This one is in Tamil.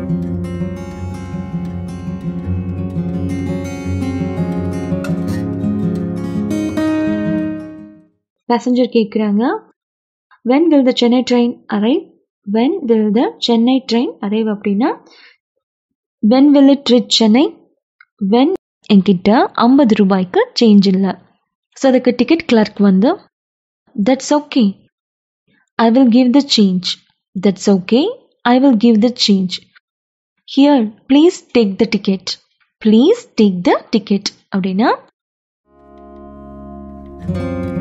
பேசஞ்சர் கேட்குறாங்க when will the Chennai train arrive when will the Chennai train arrive அப்படின்னா when will it reach Chennai when என்கிட்ட ஐம்பது ரூபாய்க்கு சேஞ்ச் இல்லை ஸோ அதுக்கு டிக்கெட் கிளர்க் வந்து that's okay I will give the change that's okay I will give the change here please take the ticket please take the ticket அப்படின்னா